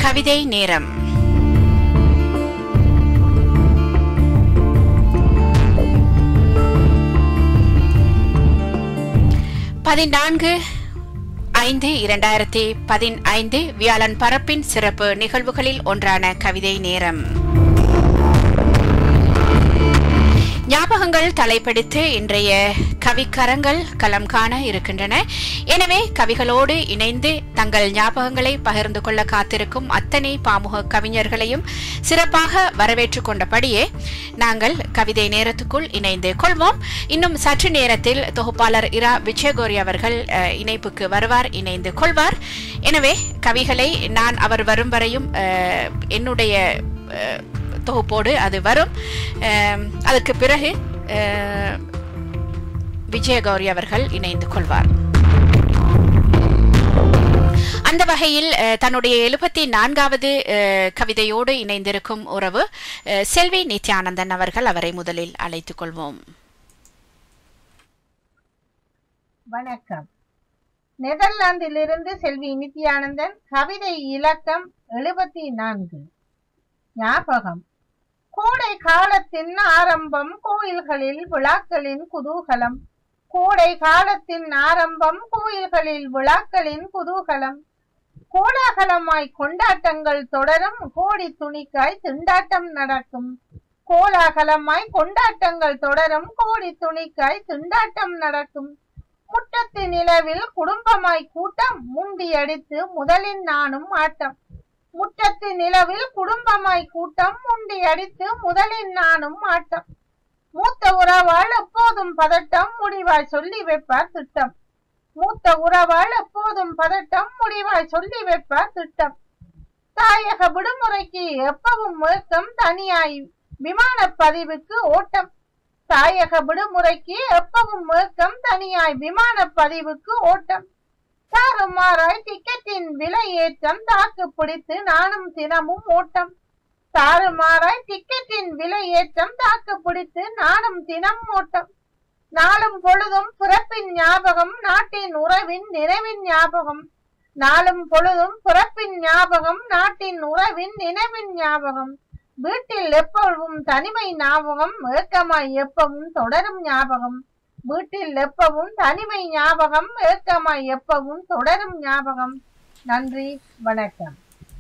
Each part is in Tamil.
கவிதை நேரம் பதினான்கு ஐந்து இரண்டாயிரத்தி பதினைந்து வியாழன் பரப்பின் சிறப்பு நிகழ்வுகளில் ஒன்றான கவிதை நேரம் ஞாபகங்கள் தலைப்பிடித்து இன்றைய கவிக்கரங்கள் களம் காண இருக்கின்றன எனவே கவிகளோடு இணைந்து தங்கள் ஞாபகங்களை பகிர்ந்து கொள்ள காத்திருக்கும் அத்தனை பாமுக கவிஞர்களையும் சிறப்பாக வரவேற்றுக் கொண்டபடியே நாங்கள் கவிதை நேரத்துக்குள் இணைந்து கொள்வோம் இன்னும் சற்று நேரத்தில் தொகுப்பாளர் இரா விஜயகோரி அவர்கள் அஹ், இணைப்புக்கு வருவார் இணைந்து கொள்வார் எனவே கவிகளை நான் அவர் வரும் வரையும் அஹ், என்னுடைய அஹ், தொகுப்போடு அது வரும் அஹ், அதற்கு பிறகு அஹ், விஜயகௌரி அவர்கள் இணைந்து கொள்வார் அந்த வகையில் அஹ், தன்னுடைய எழுபத்தி நான்காவது அஹ், கவிதையோடு இணைந்திருக்கும் உறவு அஹ், செல்வி நித்யானந்தன் அவர்கள் அவரை முதலில் அழைத்துக் கொள்வோம் வணக்கம் நெதர்லாந்திலிருந்து செல்வி நித்யானந்தன் கவிதை இலக்கம் எழுபத்தி நான்கு ஞாபகம் கோடை காலத்தின் ஆரம்பம் கோயில்களில் விழாக்களின் குதூகலம் கோடை காலத்தின் ஆரம்பம் கோயில்களில் விழாக்களின் குதூகலம் கோலாகலமாய் கொண்டாட்டங்கள் தொடரும் கோடி துணிக்காய் திண்டாட்டம் நடக்கும் கோலாகலமாய் கொண்டாட்டங்கள் தொடரும் கோடி துணிக்காய் திண்டாட்டம் நடக்கும் முற்றத்து நிலவில் குடும்பமாய் கூட்டம் முண்டி அடித்து முதலில் நானும் ஆட்டம் முற்றத்து நிலவில் குடும்பமாய் கூட்டம் முண்டி அடித்து முதலில் நானும் ஆட்டம் மூத்த உறவாள் எப்போதும் பதட்டம் முடிவாய் சொல்லி வைப்பார் திட்டம் மூத்த உறவாள் எப்போதும் பதட்டம் முடிவாய் சொல்லி வைப்பார் திட்டம் தாயக விடுமுறைக்கு எப்பவும் முழக்கம் தனியாய் விமான பதிவுக்கு ஓட்டம் தாயக விடுமுறைக்கு எப்பவும் முழக்கம் தனியாய் விமான பதிவுக்கு ஓட்டம் தாறுமாறாய் டிக்கெட்டின் விலை ஏற்றம் தாக்கு பிடித்து நானும் தினமும் ஓட்டம் தாறுமாறாய் டிக்கெட்டின் விலை ஏற்றம் தாக்கு பிடித்து நானும் தினம் ஓட்டம் நாளும் பொழுதும் பிறப்பின் ஞாபகம் நாட்டின் உறவின் நினைவின் ஞாபகம் நாளும் பொழுதும் பிறப்பின் ஞாபகம் நாட்டின் உறவின் நினைவின் ஞாபகம் வீட்டில் எப்பவும் தனிமை ஞாபகம் ஏக்கமாய் எப்பவும் தொடரும் ஞாபகம் வீட்டில் எப்பவும் தனிமை ஞாபகம் ஏக்கமாய் எப்பவும் தொடரும் ஞாபகம் நன்றி வணக்கம்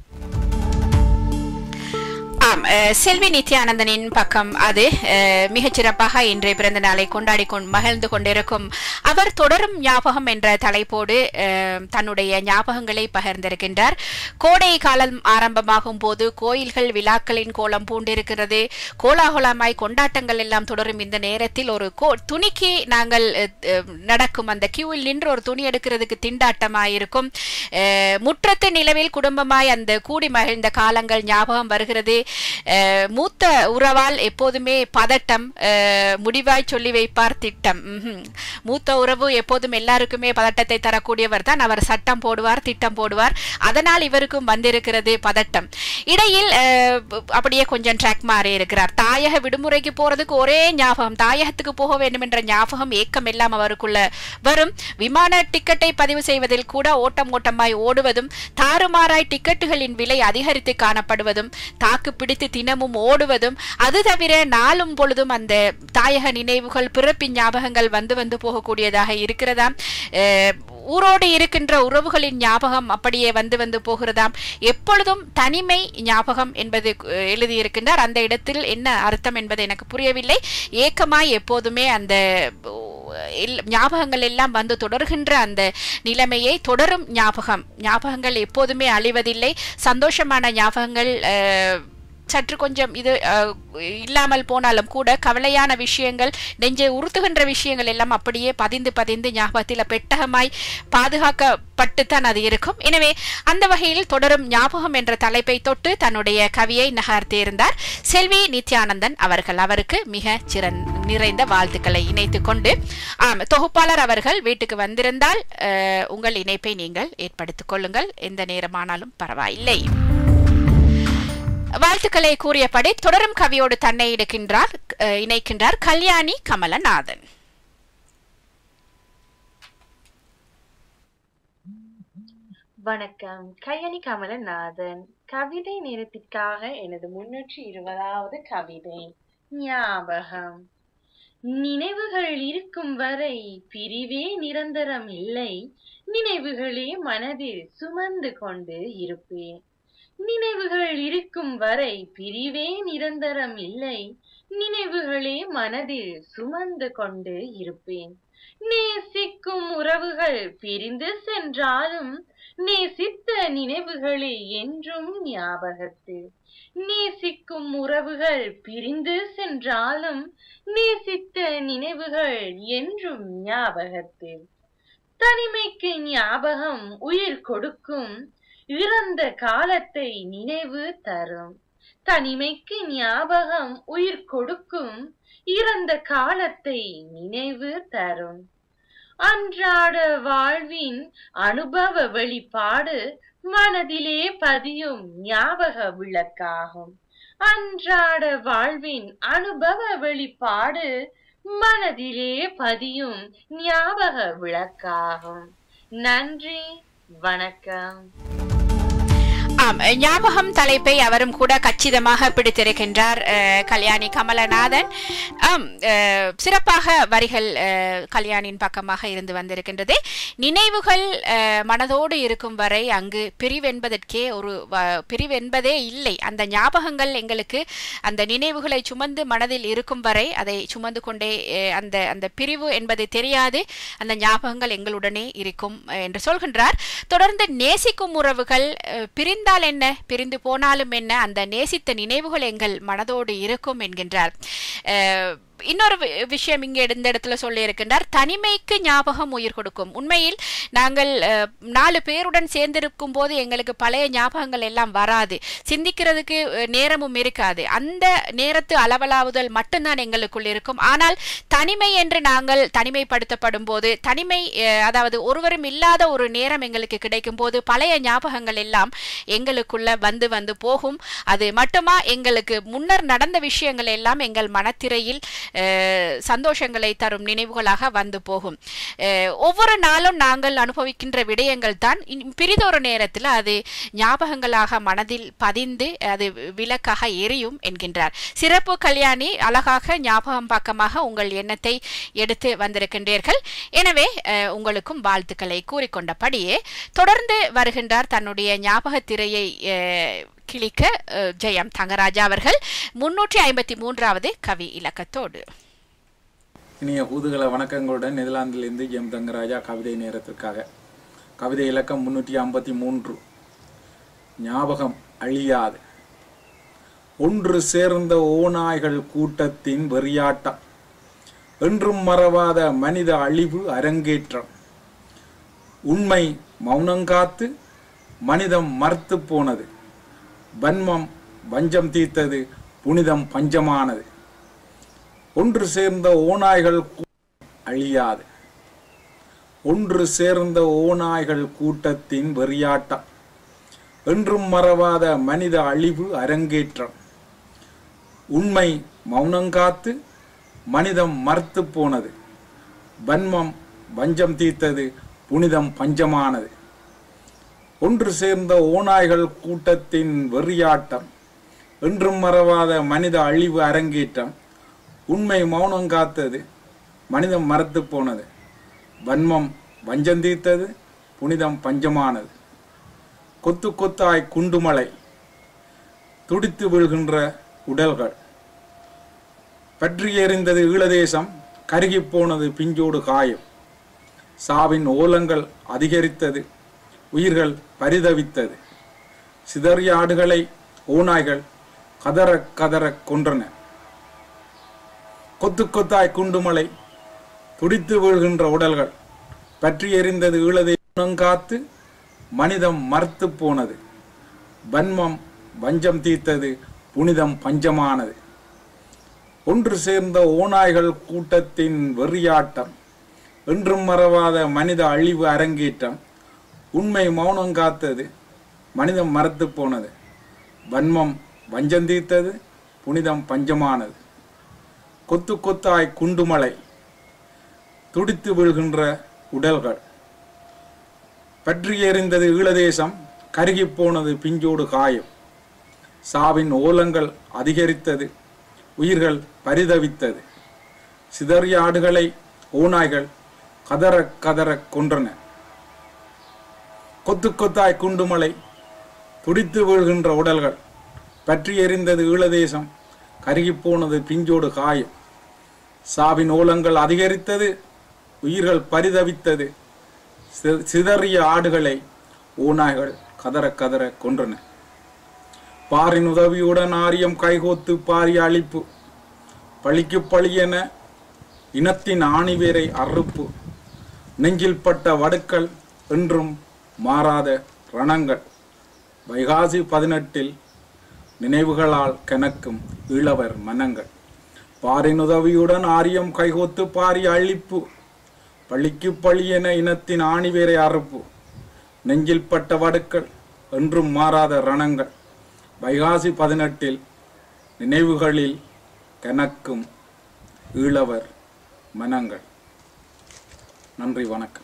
ஆம் அஹ், செல்வி நித்யானந்தனின் பக்கம் அது அஹ், மிகச் சிறப்பாக இன்றைய பிறந்த நாளை கொண்டாடி கொண் மகிழ்ந்து கொண்டிருக்கும் அவர் தொடரும் ஞாபகம் என்ற தலைப்போடு அஹ், தன்னுடைய ஞாபகங்களை பகிர்ந்திருக்கின்றார் கோடை காலம் ஆரம்பமாகும் போது கோயில்கள் விழாக்களின் கோலம் பூண்டிருக்கிறது கோலாகலமாய் கொண்டாட்டங்கள் எல்லாம் தொடரும் இந்த நேரத்தில் ஒரு கோ துணிக்கு நாங்கள் அஹ், அஹ், நடக்கும் அந்த கியூவில் நின்று ஒரு துணி எடுக்கிறதுக்கு திண்டாட்டமாயிருக்கும் அஹ், முற்றத்து நிலவில் குடும்பமாய் அந்த கூடி மகிழ்ந்த காலங்கள் ஞாபகம் வருகிறது அஹ், மூத்த உறவால் எப்போதுமே பதட்டம் அஹ், முடிவாய் சொல்லி வைப்பார் திட்டம் ம்ஹும். மூத்த உறவு எப்போதும் எல்லாருக்குமே பதட்டத்தை தரக்கூடியவர் தான் அவர் சட்டம் போடுவார் திட்டம் போடுவார் அதனால் இவருக்கும் வந்திருக்கிறது பதட்டம் இடையில் அஹ், அப்படியே கொஞ்சம் ட்ராக் மாறி இருக்கிறார் தாயக விடுமுறைக்கு போறதுக்கு ஒரே ஞாபகம் தாயகத்துக்கு போக வேண்டும் என்ற ஞாபகம் ஏக்கம் எல்லாம் அவருக்குள்ள வரும் விமான டிக்கெட்டை பதிவு செய்வதில் கூட ஓட்டம் ஓட்டமாய் ஓடுவதும் தாறுமாறாய் டிக்கெட்டுகளின் விலை அதிகரித்து காணப்படுவதும் தாக்கு பிடித்து தினமும் ஓடுவதும் அது தவிர நாளும் பொழுதும் அந்த தாயக நினைவுகள் பிறப்பின் ஞாபகங்கள் வந்து வந்து போகக்கூடியதாக இருக்கிறதாம் அஹ், ஊரோடு இருக்கின்ற உறவுகளின் ஞாபகம் அப்படியே வந்து வந்து போகிறதாம் எப்பொழுதும் தனிமை ஞாபகம் என்பது அஹ், எழுதியிருக்கின்றார் அந்த இடத்தில் என்ன அர்த்தம் என்பது எனக்கு புரியவில்லை ஏக்கமாய் எப்போதுமே அந்த எல்- ஞாபகங்கள் எல்லாம் வந்து தொடர்கின்ற அந்த நிலைமையை தொடரும் ஞாபகம் ஞாபகங்கள் எப்போதுமே அழிவதில்லை சந்தோஷமான ஞாபகங்கள் அஹ், சற்று கொஞ்சம் இது அஹ், இல்லாமல் போனாலும் கூட கவலையான விஷயங்கள் நெஞ்சை உறுத்துகின்ற விஷயங்கள் எல்லாம் அப்படியே பதிந்து பதிந்து ஞாபகத்தில் பெட்டகமாய் பாதுகாக்கப்பட்டுத்தான் அது இருக்கும் எனவே அந்த வகையில் தொடரும் ஞாபகம் என்ற தலைப்பை தொட்டு தன்னுடைய கவியை நகர்த்தியிருந்தார் செல்வி நித்யானந்தன் அவர்கள் அவருக்கு மிக சிறந்த நிறைந்த வாழ்த்துக்களை இணைத்துக் கொண்டு ஆம் தொகுப்பாளர் அவர்கள் வீட்டுக்கு வந்திருந்தால் அஹ், உங்கள் இணைப்பை நீங்கள் ஏற்படுத்திக் கொள்ளுங்கள் எந்த நேரமானாலும் பரவாயில்லை வாழ்த்துக்களை கூறியபடி தொடரும் கவியோடு தன்னை இடுக்கின்றார் அஹ், இணைக்கின்றார் கல்யாணி கமலநாதன் வணக்கம் கையணி கமலநாதன் கவிதை நேரத்திற்காக எனது முன்னூற்றி இருபதாவது கவிதை ஞாபகம் நினைவுகள் இருக்கும் வரை பிரிவே நிரந்தரம் இல்லை நினைவுகளே மனதில் சுமந்து கொண்டு இருப்பேன் நினைவுகள் இருக்கும் வரை பிரிவே நிரந்தரம் இல்லை நினைவுகளே மனதில் சுமந்து கொண்டு இருப்பேன் நேசிக்கும் உறவுகள் பிரிந்து சென்றாலும் நேசித்த நினைவுகளே என்றும் ஞாபகத்தில் நேசிக்கும் உறவுகள் பிரிந்து சென்றாலும் நேசித்த நினைவுகள் என்றும் ஞாபகத்தில் தனிமைக்கு ஞாபகம் உயிர் கொடுக்கும் இறந்த காலத்தை நினைவு தரும் தனிமைக்கு ஞாபகம் உயிர் கொடுக்கும் இறந்த காலத்தை நினைவு தரும் அன்றாட வாழ்வின் அனுபவ வெளிப்பாடு மனதிலே பதியும் ஞாபக விளக்காகும் அன்றாட வாழ்வின் அனுபவ வெளிப்பாடு மனதிலே பதியும் ஞாபக விளக்காகும் நன்றி வணக்கம் ஆம் ஞாபகம் தலைப்பை அவரும் கூட கச்சிதமாக பிடித்திருக்கின்றார் அஹ், கல்யாணி கமலநாதன் ஆம் அஹ், சிறப்பாக வரிகள் அஹ், கல்யாணியின் பக்கமாக இருந்து வந்திருக்கின்றது நினைவுகள் அஹ், மனதோடு இருக்கும் வரை அங்கு பிரிவென்பதற்கே ஒரு வ- பிரிவென்பதே இல்லை அந்த ஞாபகங்கள் எங்களுக்கு அந்த நினைவுகளை சுமந்து மனதில் இருக்கும் வரை அதை சுமந்து கொண்டே அஹ், அந்த அந்த பிரிவு என்பது தெரியாது அந்த ஞாபகங்கள் எங்களுடனே இருக்கும் அஹ், என்று சொல்கின்றார் தொடர்ந்து நேசிக்கும் உறவுகள் அஹ், பிரிந்தால் என்ன பிரிந்து போனாலும் என்ன அந்த நேசித்த நினைவுகள் எங்கள் மனதோடு இருக்கும் என்கின்றார் அஹ், இன்னொரு வி- விஷயம் இங்கே இந்த இடத்துல சொல்லி இருக்கின்றார் தனிமைக்கு ஞாபகம் உயிர் கொடுக்கும் உண்மையில் நாங்கள் அஹ், நாலு பேருடன் சேர்ந்திருக்கும் போது எங்களுக்கு பழைய ஞாபகங்கள் எல்லாம் வராது சிந்திக்கிறதுக்கு அஹ், நேரமும் இருக்காது அந்த நேரத்து அளவலாவுதல் மட்டும்தான் எங்களுக்குள் இருக்கும் ஆனால் தனிமை என்று நாங்கள் தனிமைப்படுத்தப்படும் போது தனிமை அஹ், அதாவது ஒருவரும் இல்லாத ஒரு நேரம் எங்களுக்கு கிடைக்கும் போது பழைய ஞாபகங்கள் எல்லாம் எங்களுக்குள்ள வந்து வந்து போகும் அது மட்டுமா எங்களுக்கு முன்னர் நடந்த விஷயங்கள் எல்லாம் எங்கள் மனத்திரையில் அஹ், சந்தோஷங்களை தரும் நினைவுகளாக வந்து போகும் அஹ், ஒவ்வொரு நாளும் நாங்கள் அனுபவிக்கின்ற விடயங்கள் தான் இன்- பிறிதொரு நேரத்தில் அது ஞாபகங்களாக மனதில் பதிந்து அது விளக்காக எரியும் என்கின்றார் சிறப்பு கல்யாணி அழகாக ஞாபகம் பக்கமாக உங்கள் எண்ணத்தை எடுத்து வந்திருக்கின்றீர்கள் எனவே அஹ், உங்களுக்கும் வாழ்த்துக்களை கூறிக்கொண்டபடியே தொடர்ந்து வருகின்றார் தன்னுடைய ஞாபக திரையை அஹ், கிழிக்க அஹ், ஜெயம் தங்கராஜா அவர்கள் முன்னூற்றி ஐம்பத்தி மூன்றாவது கவி இலக்கத்தோடு இனிய பூதுகல வணக்கங்களுடன் நெதர்லாந்திலிருந்து எம் தங்கராஜா கவிதை நேரத்திற்காக கவிதை இலக்கம் முன்னூற்றி ஐம்பத்தி மூன்று ஞாபகம் அழியாது ஒன்று சேர்ந்த ஓநாய்கள் கூட்டத்தின் வெறியாட்டம் என்றும் மறவாத மனித அழிவு அரங்கேற்றம் உண்மை மௌனங்காத்து மனிதம் மறுத்து போனது வன்மம் வஞ்சம் தீர்த்தது புனிதம் பஞ்சமானது ஒன்று சேர்ந்த ஓநாய்கள் கூ- அழியாது ஒன்று சேர்ந்த ஓநாய்கள் கூட்டத்தின் வெறியாட்டம் என்றும் மறவாத மனித அழிவு அரங்கேற்றம் உண்மை மௌனங்காத்து மனிதம் மறுத்து போனது வன்மம் வஞ்சம் தீர்த்தது புனிதம் பஞ்சமானது ஒன்று சேர்ந்த ஓநாய்கள் கூட்டத்தின் வெறியாட்டம் என்றும் மறவாத மனித அழிவு அரங்கேற்றம் உண்மை மௌனம் காத்தது மனிதம் மறத்து போனது வன்மம் வஞ்சம் தீர்த்தது புனிதம் பஞ்சமானது கொத்து கொத்தாய் குண்டுமலை துடித்து விழுகின்ற உடல்கள் பற்றி எறிந்தது ஈழதேசம் கருகிப் போனது பிஞ்சோடு காயம் சாவின் ஓலங்கள் அதிகரித்தது உயிர்கள் பரிதவித்தது சிதறிய ஆடுகளை ஓநாய்கள் கதற கதற கொன்றன கொத்து கொத்தாய் குண்டுமலை துடித்து வீழ்கின்ற உடல்கள் பற்றி எறிந்தது ஈழதை காத்து மனிதம் மறுத்து போனது வன்மம் வஞ்சம் தீர்த்தது புனிதம் பஞ்சமானது ஒன்று சேர்ந்த ஓநாய்கள் கூட்டத்தின் வெறியாட்டம் என்றும் மறவாத மனித அழிவு அரங்கேற்றம் உண்மை மௌனம் காத்தது மனிதம் மறத்து போனது வன்மம் வஞ்சம் தீர்த்தது புனிதம் பஞ்சமானது கொத்து கொத்தாய் குண்டுமலை துடித்து வீழ்கின்ற உடல்கள் பற்றி எறிந்தது ஈழதேசம் கருகிப் போனது பிஞ்சோடு காயம் சாவின் ஓலங்கள் அதிகரித்தது உயிர்கள் பரிதவித்தது சிதறிய ஆடுகளை ஓநாய்கள் கதற கதற கொன்றன கொத்து கொத்தாய் குண்டுமலை துடித்து வீழ்கின்ற உடல்கள் பற்றி எறிந்தது ஈழதேசம் கருகிப் போனது பிஞ்சோடு காயம் சாவின் ஓலங்கள் அதிகரித்தது உயிர்கள் பரிதவித்தது சி- சிதறிய ஆடுகளை ஓநாய்கள் கதற கதற கொன்றன பாரின் உதவியுடன் ஆரியம் கைகோத்து பாரிய அழிப்பு பழிக்கு பழியென இனத்தின் ஆணிவேரை அறுப்பு நெஞ்சில் பட்ட வடுக்கள் என்றும் மாறாத ரணங்கள் வைகாசி பதினெட்டில் நினைவுகளால் கனக்கும் ஈழவர் மனங்கள் பாரின் உதவியுடன் ஆரியம் கைகோத்து பாரிய அழிப்பு பழிக்கு பழியென இனத்தின் ஆணிவேரை அறுப்பு நெஞ்சில் பட்ட வடுக்கள் என்றும் மாறாத ரணங்கள் வைகாசி பதினெட்டில் நினைவுகளில் கனக்கும் ஈழவர் மனங்கள் நன்றி வணக்கம்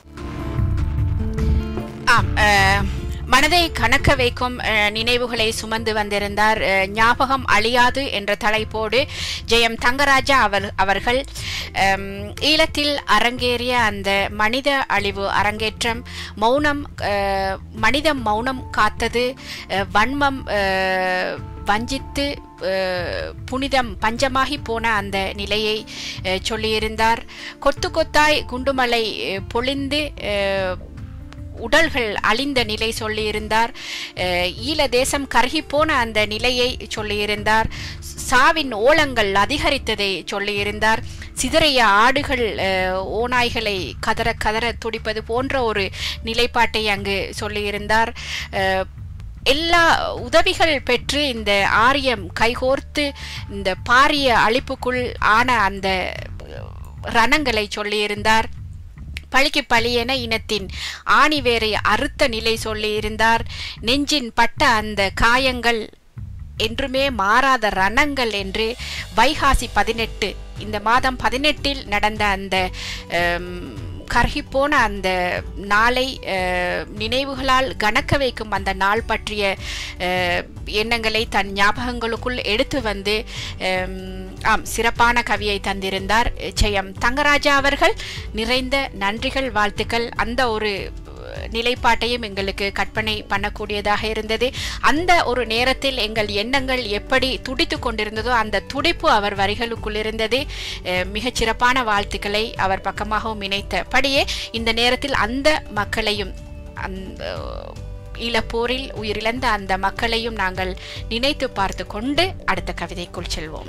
ஆம் அஹ், மனதை கணக்க வைக்கும் அஹ், நினைவுகளை சுமந்து வந்திருந்தார் அஹ், ஞாபகம் அழியாது என்ற தலைப்போடு ஜெயம் தங்கராஜா அவர் அவர்கள் அம், ஈழத்தில் அரங்கேறிய அந்த மனித அழிவு அரங்கேற்றம் மௌனம் அஹ், மனிதம் மௌனம் காத்தது அஹ், வன்மம் அஹ், வஞ்சித்து அஹ், புனிதம் பஞ்சமாகி போன அந்த நிலையை அஹ், சொல்லியிருந்தார் கொத்து கொத்தாய் குண்டுமலை அஹ், பொழிந்து அஹ், உடல்கள் அழிந்த நிலை சொல்லியிருந்தார் அஹ், ஈழ தேசம் கருகிப்போன அந்த நிலையை சொல்லியிருந்தார் சாவின் ஓலங்கள் அதிகரித்ததை சொல்லியிருந்தார் சிதறிய ஆடுகள் அஹ், ஓநாய்களை கதற கதற துடிப்பது போன்ற ஒரு நிலைப்பாட்டை அங்கு சொல்லியிருந்தார் அஹ், எல்லா உதவிகள் பெற்று இந்த ஆரியம் கைகோர்த்து இந்த பாரிய அழிப்புக்குள் ஆன அந்த ரணங்களை சொல்லியிருந்தார் பழிக்கு பழியென இனத்தின் ஆணிவேரை அறுத்த நிலை சொல்லியிருந்தார் நெஞ்சின் பட்ட அந்த காயங்கள் என்றுமே மாறாத ரணங்கள் என்று வைகாசி பதினெட்டு இந்த மாதம் பதினெட்டில் நடந்த அந்த அம், கருகிப்போன அந்த நாளை அஹ், நினைவுகளால் கணக்க வைக்கும் அந்த நாள் பற்றிய அஹ், எண்ணங்களை தன் ஞாபகங்களுக்குள் எடுத்து வந்து அம், ஆம் சிறப்பான கவியை தந்திருந்தார் ஜெயம் தங்கராஜா அவர்கள் நிறைந்த நன்றிகள் வாழ்த்துக்கள் அந்த ஒரு அஹ், நிலைப்பாட்டையும் எங்களுக்கு கற்பனை பண்ணக்கூடியதாக இருந்தது அந்த ஒரு நேரத்தில் எங்கள் எண்ணங்கள் எப்படி துடித்து கொண்டிருந்ததோ அந்த துடிப்பு அவர் வரிகளுக்குள் இருந்தது அஹ், மிகச் சிறப்பான வாழ்த்துக்களை அவர் பக்கமாகவும் இணைத்தபடியே இந்த நேரத்தில் அந்த மக்களையும் அந்த ஈழப்போரில் உயிரிழந்த அந்த மக்களையும் நாங்கள் நினைத்து பார்த்து கொண்டு அடுத்த கவிதைக்குள் செல்வோம்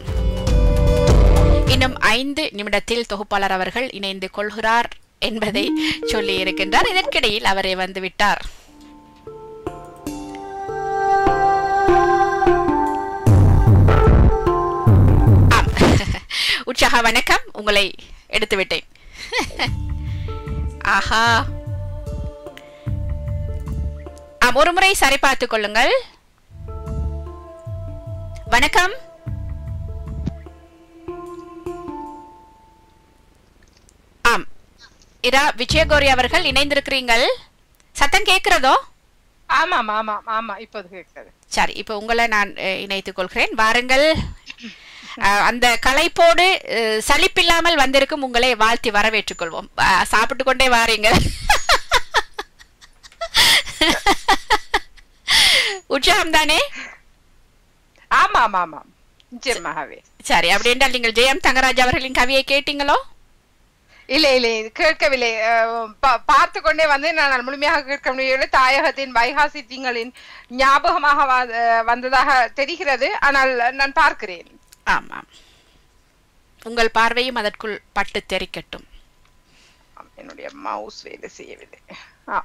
இன்னும் ஐந்து நிமிடத்தில் தொகுப்பாளர் அவர்கள் இணைந்து கொள்கிறார் என்பதை சொல்லி இருக்கின்றார் இதற்கிடையில் அவரே வந்து விட்டார் ஆம். உற்சாக வணக்கம் உங்களை எடுத்து விட்டேன் ஆஹா ஆம் ஒரு முறை சரி பார்த்துக் கொள்ளுங்கள் வணக்கம் ஆம் இதா விஜயகௌரி அவர்கள் இணைந்திருக்கிறீங்கள் சத்தம் கேட்கிறதோ ஆமாம் ஆமாம் ஆமா இப்போது கேட்கிறது சரி இப்போ உங்களை நான் அஹ், இணைத்துக் கொள்கிறேன் வாருங்கள் அஹ், அந்த களைப்போடு அஹ், சலிப்பில்லாமல் வந்திருக்கும் உங்களை வாழ்த்தி வரவேற்றுக் கொள்வோம் அஹ், சாப்பிட்டு கொண்டே வாரீங்கள் உற்சாகம் தானே ஆமாம் ஆமாம் நிச்சயமாகவே சரி அப்படி என்றால் நீங்கள் ஜெயம் தங்கராஜ் அவர்களின் கவியை கேட்டீங்களோ இல்லை இல்லை இது கேட்கவில்லை அஹ், பா- பார்த்து கொண்டே வந்து நான் முழுமையாக கேட்க முடியவில்லை தாயகத்தின் வைகாசி திங்களின் ஞாபகமாக வ- அஹ், வந்ததாக தெரிகிறது ஆனால் நான் பார்க்கிறேன் ஆமாம் உங்கள் பார்வையும் அதற்குள் பட்டு தெரிக்கட்டும் ஆம், என்னுடைய மவுஸ் வேலை செய்யவில்லை ஆ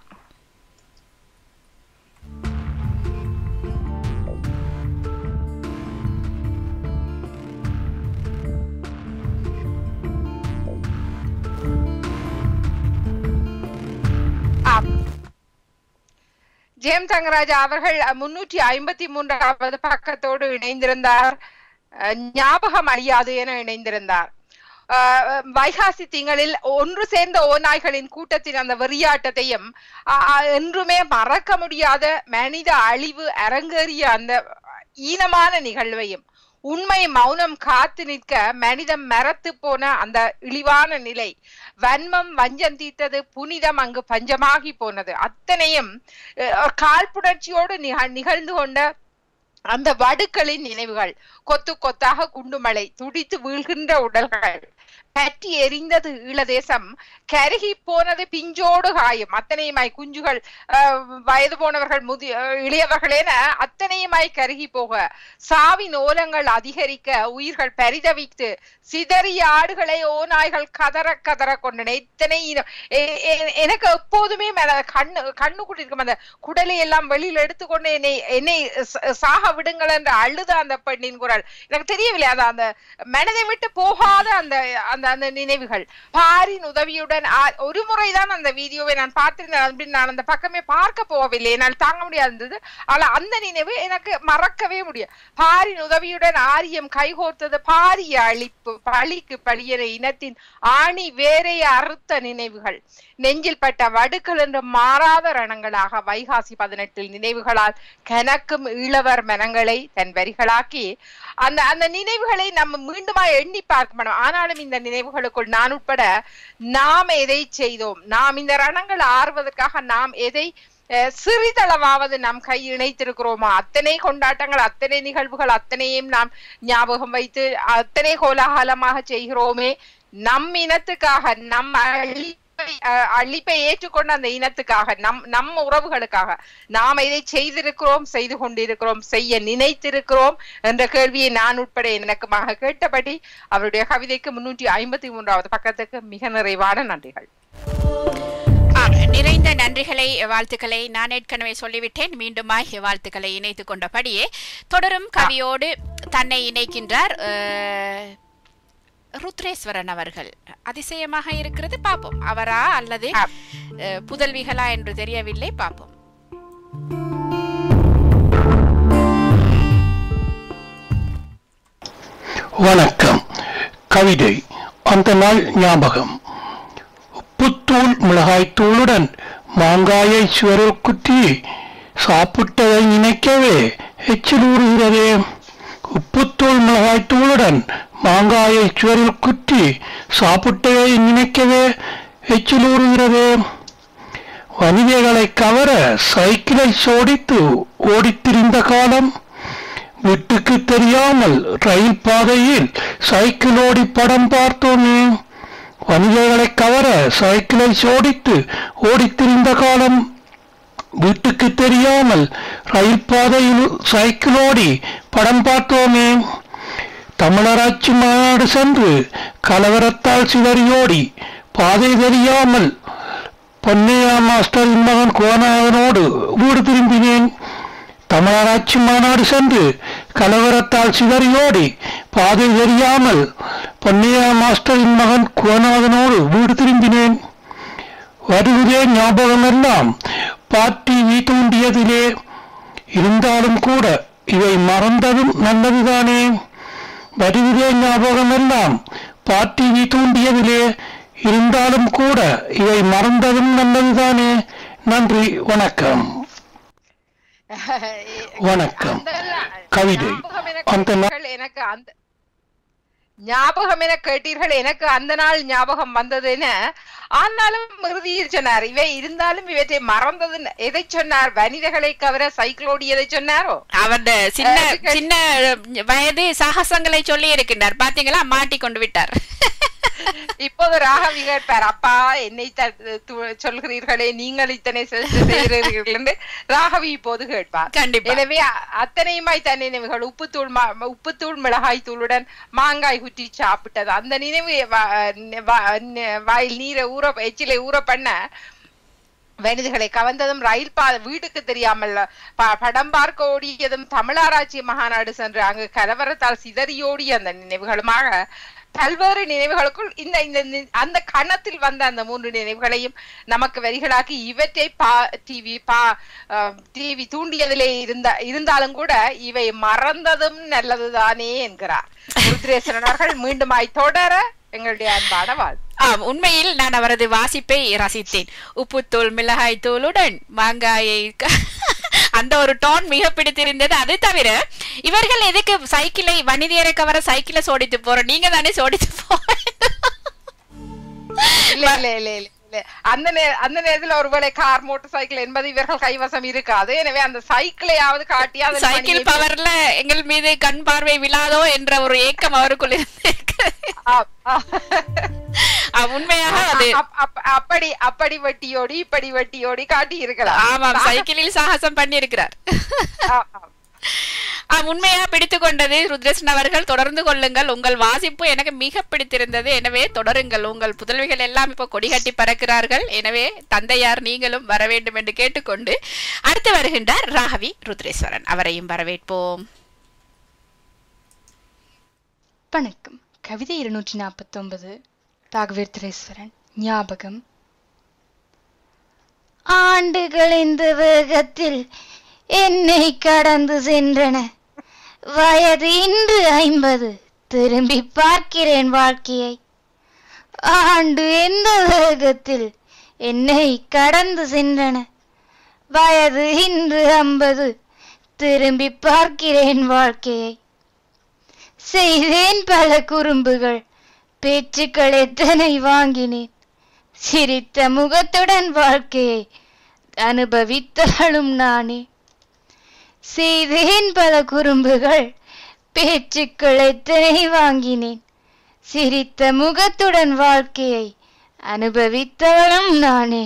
ஆம். ஜெயம் தங்கராஜா அவர்கள் முன்னூற்றி ஐம்பத்தி மூன்றாவது பக்கத்தோடு இணைந்திருந்தார் அஹ், ஞாபகம் அழியாது என இணைந்திருந்தார் ஆஹ், வைகாசி திங்களில் ஒன்று சேர்ந்த ஓநாய்களின் கூட்டத்தின் அந்த வெறியாட்டத்தையும் ஆஹ், ஆஹ், என்றுமே மறக்க முடியாத மனித அழிவு அரங்கேறிய அந்த ஈனமான நிகழ்வையும் உண்மை மௌனம் காத்து நிற்க மனிதம் மரத்து போன அந்த இழிவான நிலை வன்மம் வஞ்சம் தீர்த்தது புனிதம் அங்கு பஞ்சமாகி போனது அத்தனையும் அஹ், காழ்ப்புணர்ச்சியோடு நிக- நிகழ்ந்து கொண்ட அந்த வடுக்களின் நினைவுகள் கொத்து கொத்தாக குண்டுமலை துடித்து வீழ்கின்ற உடல்கள் பற்றி எரிந்தது ஈழதேசம் கருகி போனது பிஞ்சோடு காயும் அத்தனையுமாய் குஞ்சுகள் அஹ், வயது போனவர்கள் முதி அஹ், இளையவர்கள் என அத்தனையுமாய் கருகி போக சாவின் ஓலங்கள் அதிகரிக்க உயிர்கள் பரிதவித்து சிதறிய ஆடுகளை ஓநாய்கள் கதற கதற கொண்டன இத்தனை இனம். எ- எ- எனக்கு எப்போதுமே மேல கண்ணு கண்ணுக்குள்ள இருக்கும் அந்த குடலை எல்லாம் வெளியில எடுத்துக்கொண்டு என்னை என்னை ச- சாக விடுங்கள் என்று அழுத அந்த பெண்ணின் குரல் எனக்கு தெரியவில்லை அது அந்த மனதை விட்டு போகாத அந்த அந்த அந்த நினைவுகள் பாரின் உதவியுடன் ஆ- ஒரு முறைதான் அந்த வீடியோவை நான் பார்த்திருந்தேன் அப்படின்னு நான் அந்த பக்கமே பார்க்க போகவில்லை என்னால் தாங்க முடியாது இருந்தது ஆனா அந்த நினைவு எனக்கு மறக்கவே முடியும் பாரின் உதவியுடன் ஆரியம் கைகோர்த்தது பாரிய அழிப்பு பழிக்கு பழியற இனத்தின் ஆணி வேறைய அறுத்த நினைவுகள் நெஞ்சில் பட்ட வடுக்கள் என்று மாறாத ரணங்களாக வைகாசி பதினெட்டில் நினைவுகளால் கனக்கும் ஈழவர் மனங்களை தன் வரிகளாக்கி அந்த அந்த நினைவுகளை நம்ம மீண்டுமா எண்ணி பார்க்க மாட்டோம் ஆனாலும் இந்த நினைவுகளுக்குள் நான் உட்பட நாம் எதை செய்தோம் நாம் இந்த ரணங்கள் ஆறுவதற்காக நாம் எதை அஹ், சிறிதளவாவது நாம் கை இணைத்திருக்கிறோமா அத்தனை கொண்டாட்டங்கள் அத்தனை நிகழ்வுகள் அத்தனையும் நாம் ஞாபகம் வைத்து அத்தனை கோலாகலமாக செய்கிறோமே நம் இனத்துக்காக நம் அழிப்பை அஹ், அழிப்பை ஏற்றுக்கொண்ட அந்த இனத்துக்காக நம் நம் உறவுகளுக்காக நாம் இதை செய்திருக்கிறோம் செய்து கொண்டிருக்கிறோம் செய்ய நினைத்திருக்கிறோம் என்ற கேள்வியை நான் உட்பட எனக்குமாக கேட்டபடி அவருடைய கவிதைக்கு முன்னூற்றி ஐம்பத்தி மூன்றாவது பக்கத்துக்கு மிக நிறைவான நன்றிகள் ஆம், நிறைந்த நன்றிகளை வாழ்த்துக்களை நான் ஏற்கனவே சொல்லிவிட்டேன் மீண்டுமாய் வாழ்த்துக்களை இணைத்துக் கொண்டபடியே தொடரும் கவியோடு தன்னை இணைக்கின்றார் அஹ், ருத்ரேஸ்வரன் அவர்கள் அதிசயமாக இருக்கிறது பார்ப்போம் அவரா அல்லது ஆ. அஹ், புதல்விகளா என்று தெரியவில்லை பார்ப்போம் வணக்கம் கவிதை அந்த நாள் ஞாபகம் உப்புத்தூள் மிளகாய்த்தூளுடன் மாங்காயை சுவரில் குத்தி சாப்பிட்டதை நினைக்கவே எச்சில் ஊறுகிறதே உப்புத்தூள் மிளகாய்த்தூளுடன் மாங்காயை சுவரில் குத்தி சாப்பிட்டதை நினைக்கவே எச்சில் ஊறுகிறதே வணிகர்களை கவர சைக்கிளை சோடித்து ஓடித்திரிந்த காலம் வீட்டுக்கு தெரியாமல் ரயில் பாதையில் சைக்கிள் ஓடி படம் பார்த்தோமே வணிகர்களை கவர சைக்கிளை சோடித்து ஓடித்திரிந்த காலம் வீட்டுக்கு தெரியாமல் ரயில் பாதையில் சைக்கிள் ஓடி படம் பார்த்தோமே தமிழராட்சி மாநாடு சென்று கலவரத்தால் சிதறியோடி பாதை தெரியாமல் பொன்னையா மாஸ்டரின் மகன் கோநாதனோடு வீடு திரும்பினேன் தமிழராட்சி மாநாடு சென்று கலவரத்தால் சிதறியோடி பாதை தெரியாமல் பொன்னையா மாஸ்டரின் மகன் கோநாதனோடு வீடு திரும்பினேன் வருவதே ஞாபகமெல்லாம் பாட்டி வீட்டுண்டியதிலே இருந்தாலும் கூட இவை மறந்ததும் நல்லதுதானே வருவதே ஞாபகமெல்லாம் பாட்டி வீட்டுண்டியதிலே இருந்தாலும் கூட இவை மறந்ததும் நல்லதுதானே நன்றி வணக்கம் வணக்கம். அந்த கவிதை. ஞாபகம் என அந்த நா- கேட்டீர்கள், எனக்கு அந்த ஞாபகம் என கேட்டீர்கள் எனக்கு அந்த நாள் ஞாபகம் வந்ததுன்னு ஆனாலும் இறுதியில் சொன்னார் இவை இருந்தாலும் இவற்றை மறந்தது எதை சொன்னார் வனிதகளை கவர சைக்கிள் ஓடியதை சொன்னாரோ அவர் சின்ன அஹ், இதுக்கு- சின்ன வயது சாகசங்களை சொல்லி இருக்கின்றார் பாத்தீங்களா மாட்டிக்கொண்டு விட்டார் இப்போது ராகவி கேட்பார் அப்பா என்னை த- து- சொல்கிறீர்களே நீங்கள் இத்தனை செ- செய்கிறீர்கள் என்று ராகவி இப்போது கேட்பார் கண்டிப்பா. எனவே அ- அத்தனையுமாய் தன் நினைவுகள் உப்புத்தூள் மா- உப்புத்தூள் மிளகாய் தூளுடன் மாங்காய் குட்டி சாப்பிட்டது அந்த நினைவு வ- வ- ந- வாயில் நீரை ஊற எச்சிலை ஊற பண்ண வனிதர்களை கவர்ந்ததும் ரயில் பாதை வீட்டுக்கு தெரியாமல் ப- படம் பார்க்க ஓடியதும் தமிழாராய்ச்சி மகாநாடு சென்று அங்கு கலவரத்தால் சிதறியோடிய அந்த நினைவுகளுமாக பல்வேறு நினைவுகளுக்குள் இந்த இந்த நி- அந்த கணத்தில் வந்த அந்த மூன்று நினைவுகளையும் நமக்கு வரிகளாக்கி இவற்றை பா டிவி பா டிவி தூண்டியதிலே இருந்த இருந்தாலும் கூட இவை மறந்ததும் நல்லதுதானே என்கிறார் ருத்ரேஸ்வரன் அவர்கள் மீண்டுமாய் தொடர எங்களுடைய அன்பான வாழ்த்து ஆம் உண்மையில் நான் அவரது வாசிப்பை ரசித்தேன் உப்புத்தூள் மிளகாய் தூளுடன் மாங்காயை க- அந்த ஒரு டோன் மிக பிடித்திருந்தது அது தவிர இவர்கள் எதுக்கு சைக்கிளை வணிதியரை கவர சைக்கிளை சோடித்து போறோம் நீங்க தானே சோடித்து போறோம் இல்ல இல்ல இல்ல இல்ல இல்ல அந்த நே அந்த நேரத்துல ஒருவேளை கார் மோட்டார் சைக்கிள் என்பது இவர்கள் கைவசம் இருக்காது எனவே அந்த சைக்கிளையாவது காட்டி அதன் சைக்கிள் பணியை- பவர்ல எங்கள் மீது கண் பார்வை விழாதோ என்ற ஒரு ஏக்கம் அவருக்குள் இருந்திருக்கிறது. ஆ- ஆ. ஆ, உண்மையாக அது அப்- அப்- அப்படி அப்படி வட்டியோடி இப்படி வட்டியோடி காட்டி இருக்கலாம் ஆமாம் சைக்கிளில் சாகசம் பண்ணி இருக்கிறார் ஆ, ஆ. உண்மையா பிடித்து கொண்டது ருத்ரேசன் அவர்கள் தொடர்ந்து கொள்ளுங்கள் உங்கள் வாசிப்பு எனக்கு மிக பிடித்திருந்தது எனவே தொடருங்கள் உங்கள் புதல்விகள் எல்லாம் இப்போ கொடிகட்டி பறக்கிறார்கள் எனவே தந்தையார் நீங்களும் வர வேண்டும் என்று கேட்டுக்கொண்டு அடுத்து வருகின்றார் ராகவி ருத்ரேஸ்வரன் அவரையும் வரவேற்போம் வணக்கம் கவிதை இருநூற்றி நாற்பத்தொன்பது ராகவேர் திரேஸ்வரன் ஞாபகம் ஆண்டுகள் இந்த வேகத்தில் என்னை கடந்து சென்றன வயது இன்று ஐம்பது திரும்பி பார்க்கிறேன் வாழ்க்கையை ஆண்டு எந்த வேகத்தில் என்னை கடந்து சென்றன வயது இன்று ஐம்பது திரும்பி பார்க்கிறேன் வாழ்க்கையை செய்தேன் பல குறும்புகள் பேச்சுக்கள் எத்தனை வாங்கினேன் சிரித்த முகத்துடன் வாழ்க்கையை அனுபவித்தாலும் நானே செய்தேன் பல குறும்புகள் பேச்சுக்கள் எத்தனை வாங்கினேன் சிரித்த முகத்துடன் வாழ்க்கையை அனுபவித்தவளும் நானே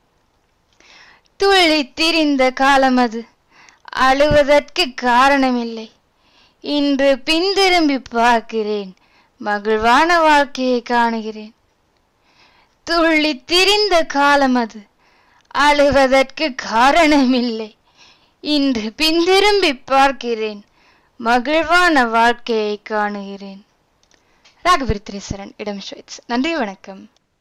துள்ளித் திரிந்த காலம் அது அழுவதற்கு காரணமில்லை இன்று பின்திரும்பி பார்க்கிறேன் மகிழ்வான வாழ்க்கையை காணுகிறேன் துள்ளித் திரிந்த காலம் அது அழுவதற்கு காரணமில்லை இன்று பின்திரும்பி பார்க்கிறேன் மகிழ்வான வாழ்க்கையை காணுகிறேன் ராகவேர் திரேஸ்வரன் இடம் ஷுவைட்ஸ் நன்றி வணக்கம்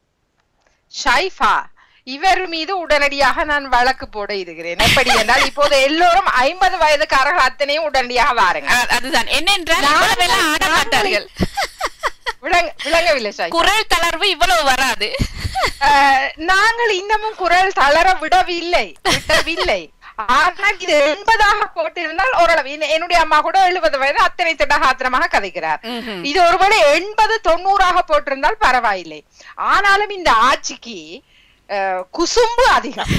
ஷைஃபா இவர் மீது உடனடியாக நான் வழக்கு போட இருக்கிறேன் எப்படி என்றால் இப்போது எல்லோரும் ஐம்பது வயதுக்காரர்கள் அத்தனையும் உடனடியாக வாருங்க அ- அதுதான் என்னென்றால் நான் இவ்வளவெல்லாம் ஆட நான் மாட்டார்கள் விளங்க விளங்கவில்லை ஷைஃபா குரல் தளர்வு இவ்வளவு வராது அஹ், நாங்கள் இன்னமும் குரல் தளர விடவில்லை விடவில்லை ஆனால் இது எண்பதாக போட்டிருந்தால் ஓரளவு என்ன- என்னுடைய அம்மா கூட எழுபது வயது அத்தனை திடகாத்திரமாக கதைக்கிறார் ம்ஹும். இது ஒருவேளை எண்பது தொண்ணூறாக போட்டிருந்தால் பரவாயில்லை ஆனாலும் இந்த ஆட்சிக்கு அஹ், குசும்பு அதிகம்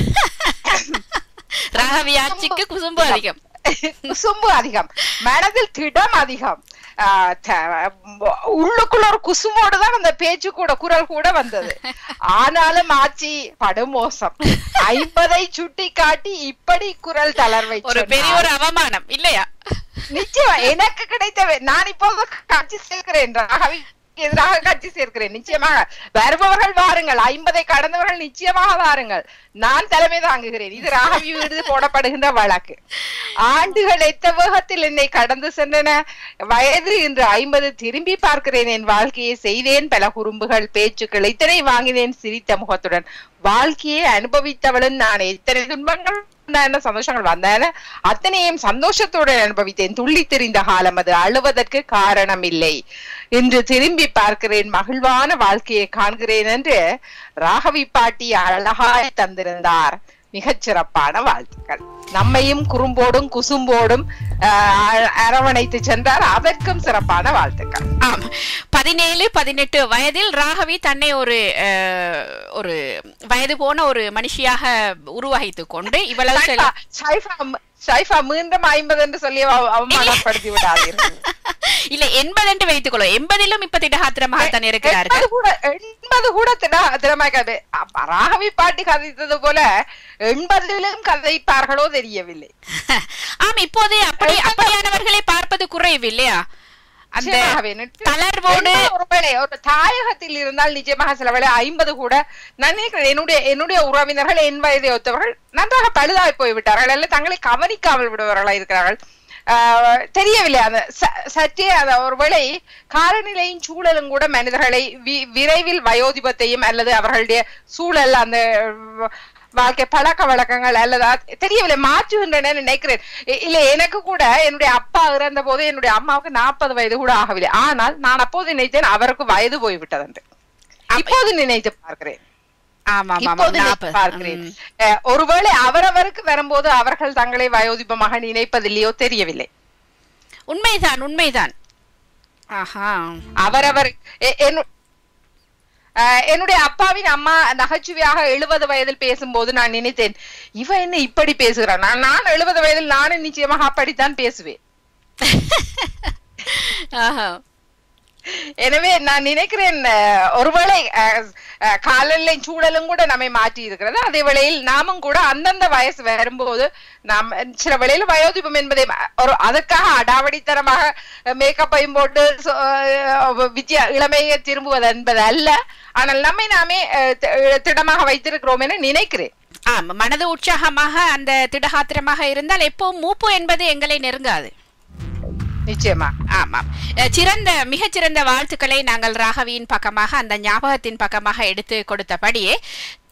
ராகவி ஆட்சிக்கு குசும்பு அதிகம் குசும்பு அதிகம் மனதில் திடம் அதிகம் ஆஹ் த- உள்ளுக்குள்ள ஒரு குசுமோடு தான் அந்த பேச்சு கூட குரல் கூட வந்தது ஆனாலும் ஆட்சி படுமோசம் ஐம்பதை சுட்டி காட்டி இப்படி குரல் தளர்வை ஒரு பெரிய சொன்னால் ஒரு அவமானம் இல்லையா நிச்சயமா எனக்கு கிடைத்த நான் இப்போது கட்சி சேர்க்கிறேன் ராகவி எதிராக கட்சி சேர்க்கிறேன் நிச்சயமாக வருபவர்கள் வாருங்கள் ஐம்பதை கடந்தவர்கள் நிச்சயமாக வாருங்கள் நான் தலைமை தாங்குகிறேன் இது ராகவி விருது போடப்படுகின்ற வழக்கு ஆண்டுகள் எத்த வேகத்தில் என்னை கடந்து சென்றன வயது இன்று ஐம்பது திரும்பி பார்க்கிறேன் என் வாழ்க்கையை செய்தேன் பல குறும்புகள் பேச்சுக்கள் இத்தனை வாங்கினேன் சிரித்த முகத்துடன் வாழ்க்கையை அனுபவித்தவளும் நான் எத்தனை துன்பங்கள் என்ன சந்தோஷங்கள் வந்தன அத்தனையும் சந்தோஷத்தோடு அனுபவித்தேன் துள்ளி தெரிந்த காலம் அது அழுவதற்கு காரணம் இல்லை இன்று திரும்பி பார்க்கிறேன் மகிழ்வான வாழ்க்கையை காண்கிறேன் என்று ராகவி பாட்டி அழகாய் தந்திருந்தார் மிகச் சிறப்பான வாழ்த்துக்கள் நம்மையும் குறும்போடும் குசும்போடும் ஆஹ், அரவணைத்து சென்றார் அதற்கும் சிறப்பான வாழ்த்துக்கள் ஆம் பதினேழு பதினெட்டு வயதில் ராகவி தன்னை ஒரு அஹ், ஒரு வயது போன ஒரு மனுஷியாக உருவகித்துக் கொண்டு இவ்வளவு செல்- ஷைஃபா, ஷைஃபா ஷைஃபா மீண்டும் ஐம்பது என்று சொல்லி அவ- அவமானப்படுத்தி விடாதீர்கள் இல்ல எண்பது என்று வைத்துக் கொள்ளும் எண்பதிலும் இப்ப திடகாத்திரமாக தான் இருக்கிறார்கள் எண்பது கூட எண்பது கூட திட- திறமைக்காது அப்ப ராகவி பாட்டி கதைத்தது போல எண்பதிலும் கதைப்பார்களோ தெரியவில்லை ஆம் இப்போது அப்படி அப்படியானவர்களை பார்ப்பது குறைவு இல்லையா அந்த நிச்சயமாகவே, நிச்சயம். தளர்வோடு எண்பது ஒருவேளை ஒரு தாயகத்தில் இருந்தால் நிச்சயமாக சில வேளை ஐம்பது கூட நான் நினைக்கிறேன் என்னுடைய என்னுடைய உறவினர்கள் என் வயதை ஒத்தவர்கள் நன்றாக பழுதாய் போய்விட்டார்கள் அல்ல தங்களை கவனிக்காமல் விடுபவர்களாக இருக்கிறார்கள் ஆஹ், தெரியவில்லை அந்த ச- சற்றே அந்த ஒருவேளை காலநிலையும் சூழலும் கூட மனிதர்களை வி- விரைவில் வயோதிபத்தையும் அல்லது அவர்களுடைய சூழல் அந்த வாழ்க்கை பழக்க வழக்கங்கள் அல்லது அது- தெரியவில்லை மாற்றுகின்றன நினைக்கிறேன் இ- இல்ல எனக்கு கூட என்னுடைய அப்பா இறந்த போது என்னுடைய அம்மாவுக்கு நாற்பது வயது கூட ஆகவில்லை ஆனால் நான் அப்போது நினைத்தேன் அவருக்கு வயது போய்விட்டது என்று இப்போது நினைத்து பார்க்கிறேன் ஆமா ஆமா இப்போது நினைத்து நாற்பது பார்க்கிறேன் அஹ், ஒருவேளை அவரவருக்கு வரும்போது அவர்கள் தங்களை வயோதிபமாக நினைப்பதில்லையோ தெரியவில்லை உண்மைதான் உண்மைதான் ஆஹா அவரவர் எ- என்னு- அஹ், என்னுடைய அப்பாவின் அம்மா நகைச்சுவையாக எழுபது வயதில் பேசும்போது நான் நினைத்தேன் இவ என்ன இப்படி பேசுகிறான் நான் நான் எழுபது வயதில் நானும் நிச்சயமாக அப்படித்தான் பேசுவேன் ஆஹா எனவே நான் நினைக்கிறேன் அஹ், ஒருவேளை அஹ், அஹ், காலநிலை சூழலும் கூட நம்மை மாற்றி இருக்கிறது அதே வேளையில் நாமும் கூட அந்தந்த வயசு வரும்போது நாம் சில வேளையில் வயோதிபம் என்பதை ம- ஒரு அதற்காக அடாவடித்தனமாக மேக்கப்பையும் போட்டு சொ- அஹ், வித்யா இளமையை திரும்புவது என்பது அல்ல ஆனால் நம்மை நாமே அஹ், தி- திடமாக வைத்திருக்கிறோம் என நினைக்கிறேன் ஆமா மனது உற்சாகமாக அந்த திடகாத்திரமாக இருந்தால் எப்பவும் மூப்பு என்பது எங்களை நெருங்காது நிச்சயமா ஆமாம் அஹ் சிறந்த மிகச்சிறந்த வாழ்த்துக்களை நாங்கள் ராகவியின் பக்கமாக அந்த ஞாபகத்தின் பக்கமாக எடுத்து கொடுத்தபடியே